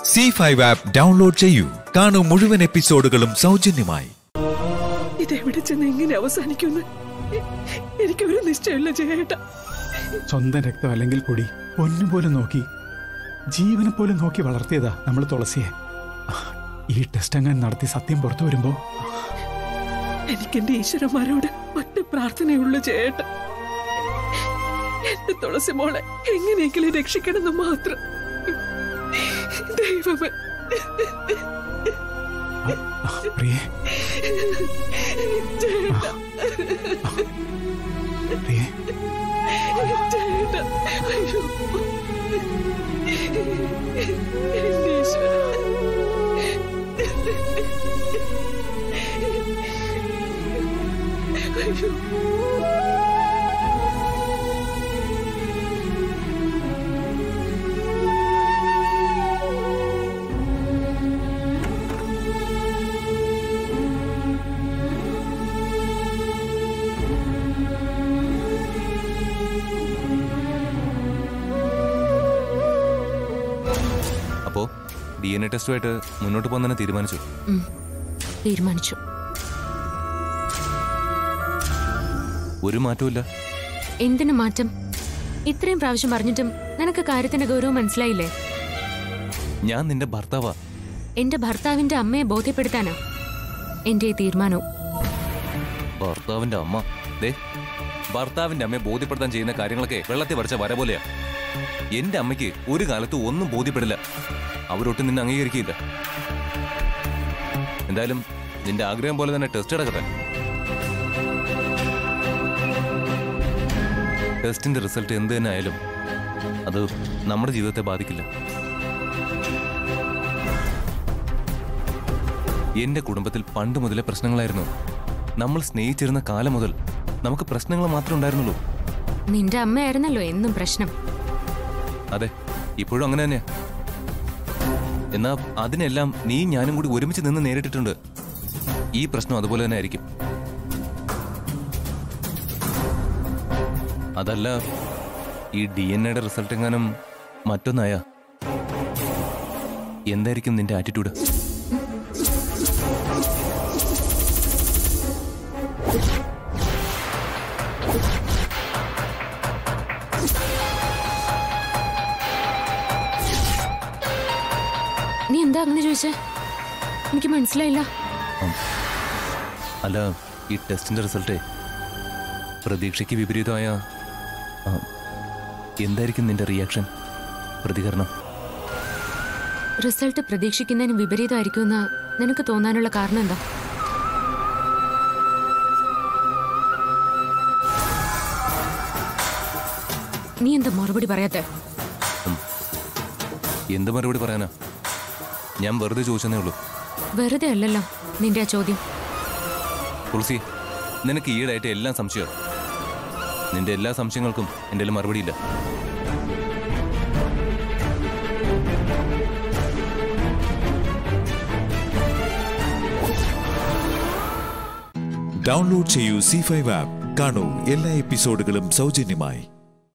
C five app download ചെയ്യൂ കാണൂ മുഴുവൻ എപ്പിസോഡുകളും സൗജന്യമായി ഇതെവിടെ ചെന്ന് എങ്ങനെ അവസാനിക്കുമെന്ന് എനിക്കൊരു നിശ്ചയമില്ല ജയേട്ട സ്വന്തം രക്തം അല്ലെങ്കിൽ പൊടി പൊന്നുപോലും നോക്കി ജീവനെ പോലും നോക്കി വളർത്തിയതാ നമ്മൾ തുളസിയെ ഈ ടെസ്റ്റ് അങ്ങനെ നടത്തി സത്യം പുറത്തു വരുമ്പോ എനിക്ക് എന്റെ ഈശ്വരന്മാരോട് ഒറ്റ പ്രാർത്ഥനയുള്ളൂ ജയേട്ട എന്റെ തുളസി മോളെ എങ്ങനെയെങ്കിലും രക്ഷിക്കണമെന്ന് മാത്രം ദൈവമേ ആ, പ്രിയേ ജയേട്ട പ്രിയേ ജയേട്ട അയ്യോ എന്റെ ഈശ്വര അയ്യോ അപ്പോ ഡി എൻ എ ടെസ്റ്റുമായിട്ട് മുന്നോട്ട് പോകാൻ തന്നെ തീരുമാനിച്ചു ഉം. തീരുമാനിച്ചു ഒരു മാറ്റവും എന്തിനു മാറ്റം ഇത്രയും പ്രാവശ്യം പറഞ്ഞിട്ടും നിനക്ക് കാര്യത്തിന്റെ ഗൗരവം മനസ്സിലായില്ലേ ഞാൻ നിന്റെ ഭർത്താവാ എന്റെ ഭർത്താവിന്റെ അമ്മയെ ബോധ്യപ്പെടുത്താനാ എന്റെ ഈ തീരുമാനവും ഭർത്താവിന്റെ അമ്മ ദേ ഭർത്താവിന്റെ അമ്മയെ ബോധ്യപ്പെടുത്താൻ ചെയ്യുന്ന കാര്യങ്ങളൊക്കെ വെള്ളത്തിൽ വരച്ച വര പോലെയാ എന്റെ അമ്മയ്ക്ക് ഒരു കാലത്ത് ഒന്നും ബോധ്യപ്പെടില്ല അവരൊട്ടും നിന്നെ അംഗീകരിക്കില്ല എന്തായാലും നിന്റെ ആഗ്രഹം പോലെ തന്നെ ടെസ്റ്റ് എടുക്കട്ടെ ടെസ്റ്റിന്റെ റിസൾട്ട് എന്ത് തന്നെ ആയാലും അത് നമ്മുടെ ജീവിതത്തെ ബാധിക്കില്ല എന്റെ കുടുംബത്തിൽ പണ്ട് മുതലേ പ്രശ്നങ്ങളായിരുന്നു നമ്മൾ സ്നേഹിച്ചിരുന്ന കാലം മുതൽ നമുക്ക് പ്രശ്നങ്ങൾ മാത്രമേ ഉണ്ടായിരുന്നുള്ളൂ നിന്റെ അമ്മയായിരുന്നല്ലോ എന്നും പ്രശ്നം അതെ ഇപ്പോഴും അങ്ങനെ തന്നെയാ എന്നാ അതിനെല്ലാം നീ ഞാനും കൂടി ഒരുമിച്ച് നിന്ന് നേരിട്ടിട്ടുണ്ട് ഈ പ്രശ്നം അതുപോലെ തന്നെ ആയിരിക്കും അതല്ല ഈ ഡി എൻ എയുടെ റിസൾട്ട് എങ്ങാനും മറ്റൊന്നായ എന്തായിരിക്കും നിന്റെ ആറ്റിറ്റ്യൂഡ് നീ എന്താ അങ്ങനെ ചോദിച്ചേ എനിക്ക് മനസ്സിലായില്ല അല്ല ഈ ടെസ്റ്റിന്റെ റിസൾട്ടേ പ്രതീക്ഷയ്ക്ക് വിപരീതമായ ആ, എന്തായിരിക്കും നിന്റെ റിയാക്ഷൻ പ്രതികരണം റിസൾട്ട് പ്രതീക്ഷിക്കുന്നതിന് വിപരീതമായിരിക്കുമെന്ന് നിനക്ക് തോന്നാനുള്ള കാരണം എന്താ നീ എന്താ മറുപടി പറയാത്തെ എന്ത് മറുപടി പറയാനാ ഞാൻ വെറുതെ ചോദിച്ചെന്നേ ഉള്ളൂ വെറുതെ അല്ലല്ലോ നിന്റെ ആ ചോദ്യം തുളസി നിനക്ക് ഈയിടെയായിട്ട് എല്ലാം സംശയം നിന്റെ എല്ലാ സംശയങ്ങൾക്കും എൻ്റെ കയ്യിൽ മറുപടിയില്ല ഡൗൺലോഡ് ചെയ്യൂ സി ഫൈവ് ആപ്പ് കാണൂ എല്ലാ എപ്പിസോഡുകളും സൗജന്യമായി